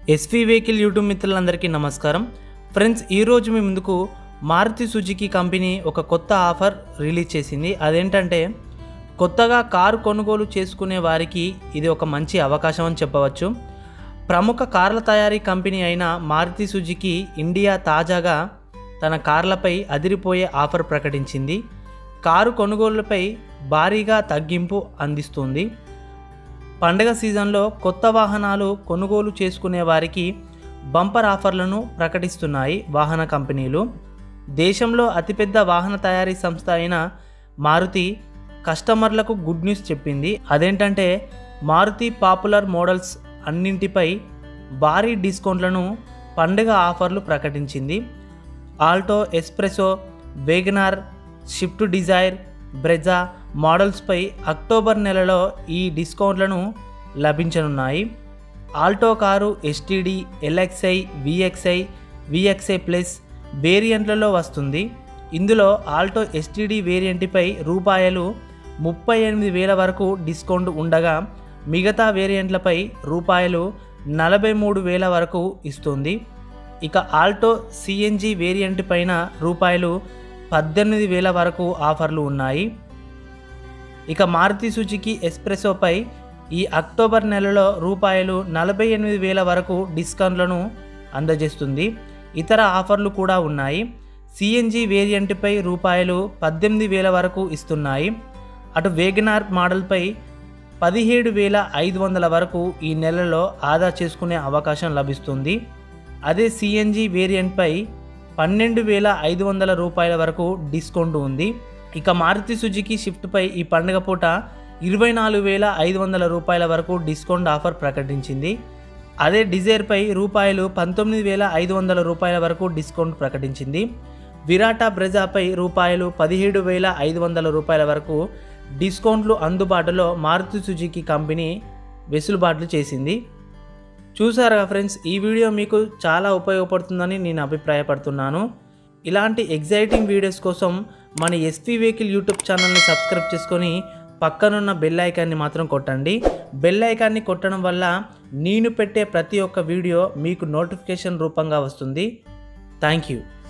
SV vehicle YouTube మిత్రులందరికీ నమస్కారం friends ఈరోజు మీ ముందుకు మారుతి సుజుకి కంపెనీ ఒక కొత్త ఆఫర్ రిలీజ్ చేసింది అదేంటంటే కొత్తగా కారు కొనుగోలు చేసుకునే వారికి ఇది ఒక మంచి అవకాశం అని చెప్పవచ్చు ప్రముఖ కార్ల తయారీ కంపెనీ అయిన మారుతి సుజుకి ఇండియా తాజాగా తన కార్లపై అదిరిపోయే ఆఫర్ ప్రకటించింది కారు కొనుగోళ్లపై భారీగా తగ్గింపు అందిస్తుంది పండగ సీజన్లో కొత్త వాహనాలు కొనుగోలు చేసుకునే వారికి బంపర్ ఆఫర్లను ప్రకటిస్తున్నాయి వాహన కంపెనీలు దేశంలో అతిపెద్ద వాహన తయారీ సంస్థ అయిన మారుతి కస్టమర్లకు గుడ్ న్యూస్ చెప్పింది అదేంటంటే మారుతి పాపులర్ మోడల్స్ అన్నింటిపై భారీ డిస్కౌంట్లను పండుగ ఆఫర్లు ప్రకటించింది Alto S Presso WagonR Swift Dzire Brezza మోడల్స్పై అక్టోబర్ నెలలో ఈ డిస్కౌంట్లను లభించనున్నాయి Alto car S T D L X I V X I V X I plus వేరియంట్లలో వస్తుంది ఇందులో ఆల్టో ఎస్టీడీ వేరియంట్పై రూపాయలు ముప్పై ఎనిమిది వేల వరకు డిస్కౌంట్ ఉండగా మిగతా వేరియంట్లపై రూపాయలు నలభై మూడు వేల వరకు ఇస్తుంది ఇక ఆల్టో సిఎన్జి వేరియంట్ పైన రూపాయలు పద్దెనిమిది వేల వరకు ఆఫర్లు ఉన్నాయి ఇక మారుతి సుజుకి ఎస్ప్రెసోపై ఈ అక్టోబర్ నెలలో రూపాయలు నలభై ఎనిమిది వేల వరకు డిస్కౌంట్లను అందజేస్తుంది ఇతర ఆఫర్లు కూడా ఉన్నాయి సిఎన్జి వేరియంట్పై రూపాయలు పద్దెనిమిది వేల వరకు ఇస్తున్నాయి అటు వేగనార్ మోడల్పై పదిహేడు వేల ఐదు వందల వరకు ఈ నెలలో ఆదా చేసుకునే అవకాశం లభిస్తుంది అదే సిఎన్జి వేరియంట్పై పన్నెండు వేల ఐదు వందల రూపాయల వరకు డిస్కౌంట్ ఉంది ఇక మారుతి సుజుకి షిఫ్ట్పై ఈ పండుగ పూట ఇరవై నాలుగు వేల ఐదు వందల రూపాయల వరకు డిస్కౌంట్ ఆఫర్ ప్రకటించింది అదే డిజైర్పై రూపాయలు పంతొమ్మిది వేల ఐదు వందల రూపాయల వరకు డిస్కౌంట్ ప్రకటించింది విరాటా బ్రెజాపై రూపాయలు పదిహేడు వేల ఐదు వందల రూపాయల వరకు డిస్కౌంట్లు అందుబాటులో మారుతి సుజుకి కంపెనీ వెసులుబాట్లు చేసింది చూసారుగా ఫ్రెండ్స్ ఈ వీడియో మీకు చాలా ఉపయోగపడుతుందని నేను అభిప్రాయపడుతున్నాను ఇలాంటి ఎగ్జైటింగ్ వీడియోస్ కోసం మన ఎస్పీ వెహికల్ యూట్యూబ్ ఛానల్ని సబ్స్క్రైబ్ చేసుకొని పక్కనున్న బెల్ ఐకాన్ని మాత్రం కొట్టండి బెల్ ఐకాన్ని కొట్టడం వల్ల నేను పెట్టే ప్రతి ఒక్క వీడియో మీకు నోటిఫికేషన్ రూపంగా వస్తుంది థ్యాంక్ యూ